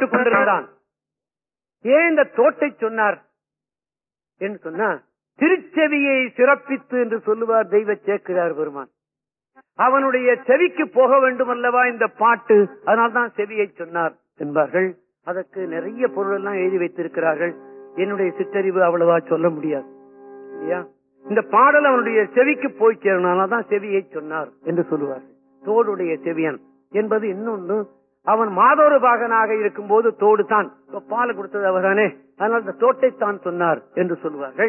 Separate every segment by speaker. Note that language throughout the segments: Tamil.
Speaker 1: கேட்டுக் கொண்டிருந்தான் ஏன் இந்த தோட்டை சொன்னார் என்று சொன்னா திருச்செவியை சிறப்பித்து என்று சொல்லுவார் தெய்வ சேக்கிரார் பெருமான் அவனுடைய செவிக்கு போக வேண்டும் அல்லவா இந்த பாட்டு அதனால்தான் செவியை சொன்னார் என்பார்கள் அதற்கு நிறைய பொருள் எல்லாம் எழுதி வைத்திருக்கிறார்கள் என்னுடைய சிற்றறிவு அவ்வளவா சொல்ல முடியாது இல்லையா இந்த பாடல் அவனுடைய செவிக்கு போய் சேரனால்தான் செவியை சொன்னார் என்று சொல்லுவார்கள் தோடுடைய செவியன் என்பது இன்னொன்னு அவன் மாதோரு பாகனாக இருக்கும் போது தோடு தான் இப்ப பால் கொடுத்தது அவர்தானே அதனால் இந்த தோட்டை தான் சொன்னார் என்று சொல்லுவார்கள்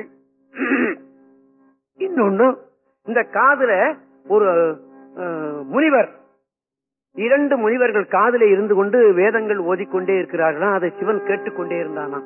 Speaker 1: இன்னொன்னு இந்த காதுல ஒரு அஹ், முனிவர் இரண்டு முனிவர்கள் காதிலே இருந்து கொண்டு வேதங்கள் ஓதிக்கொண்டே இருக்கிறார்களா அதை சிவன் கேட்டுக்கொண்டே இருந்தானா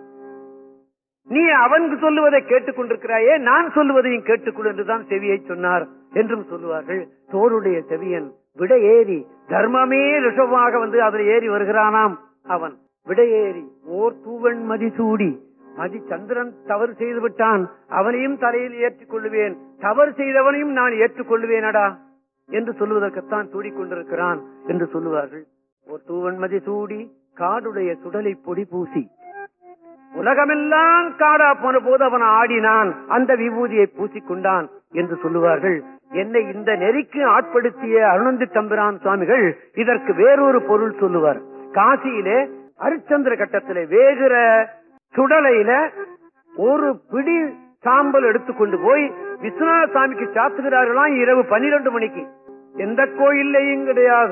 Speaker 1: நீ அவனுக்கு சொல்லுவதை கேட்டுக்கொண்டிருக்கிறாயே நான் சொல்லுவதையும் கேட்டுக்கொள் என்றுதான் செவியை சொன்னார் என்றும் சொல்லுவார்கள் தோருடைய செவியன் விட ஏறி தர்மமே ரிஷபமாக வந்து அதில் ஏறி வருகிறானாம் அவன் விட ஏறி ஓர் தூவன் மதிசூடி மதி சந்திரன் தவறு செய்து விட்டான் அவனையும் தலையில் ஏற்றுக் கொள்ளுவேன் தவறு செய்தவனையும் நான் ஏற்றுக்கொள்ளுவேனடா என்று சொல்லுவதற்குத்தான் சூடிக்கொண்டிருக்கிறான் என்று சொல்லுவார்கள் ஒரு தூவன்மதி சூடி காடுடைய சுடலை பொடி பூசி உலகமெல்லாம் காடா போன போது அவன் ஆடினான் அந்த விபூதியை பூசிக்கொண்டான் என்று சொல்லுவார்கள் என்னை இந்த நெறிக்கு ஆட்படுத்திய அருணந்தி தம்பிரான் சுவாமிகள் இதற்கு வேறொரு பொருள் சொல்லுவார் காசியிலே அரிச்சந்திர கட்டத்திலே வேகிற சுடலையில ஒரு பிடி சாம்பல் எடுத்துக்கொண்டு போய் விஸ்வநாத சாமிக்கு சாத்துகிறார்களாம் இரவு பன்னிரண்டு மணிக்கு எந்த கோயில்லையும் கிடையாது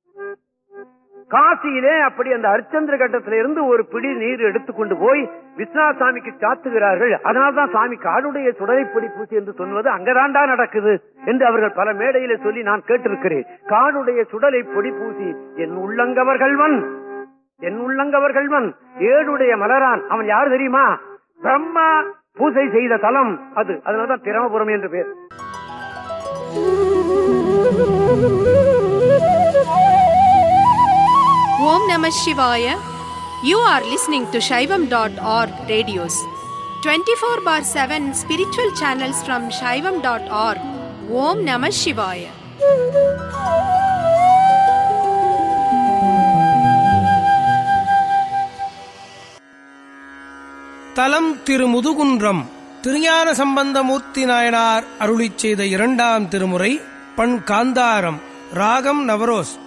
Speaker 1: காசியிலே அப்படி அந்த அரிச்சந்திர கட்டத்தில இருந்து ஒரு பிடி நீர் எடுத்துக்கொண்டு போய் விஸ்வநாத சாமிக்கு சாத்துகிறார்கள் அதனால்தான் சாமி காடுடைய சுடலைப்பொடி பூசி என்று சொல்வது அங்கதாண்டா நடக்குது என்று அவர்கள் பல மேடையில சொல்லி நான் கேட்டிருக்கிறேன் காடுடைய சுடலை பொடி பூசி என் உள்ளங்கவர்கள்வன் என் உள்ளங்கவர்கள்வன் ஏடுடைய மலரான் அவன் யாரு தெரியுமா பிரம்மா பூசை செய்த தலம் அது அதனாலதான் பிரமபுரம் என்று பேர்
Speaker 2: Om Namah Shivaya. You are listening to Shaivam.org radios. 24 bar 7 spiritual channels from Shaivam.org. Om Namah Shivaya.
Speaker 3: தலம் திரு முதுகுன்றம் திருஞான சம்பந்தமூர்த்தி நாயனார் அருளிச் செய்த இரண்டாம் திருமுறை பண் காந்தாரம் ராகம் நவரோஸ்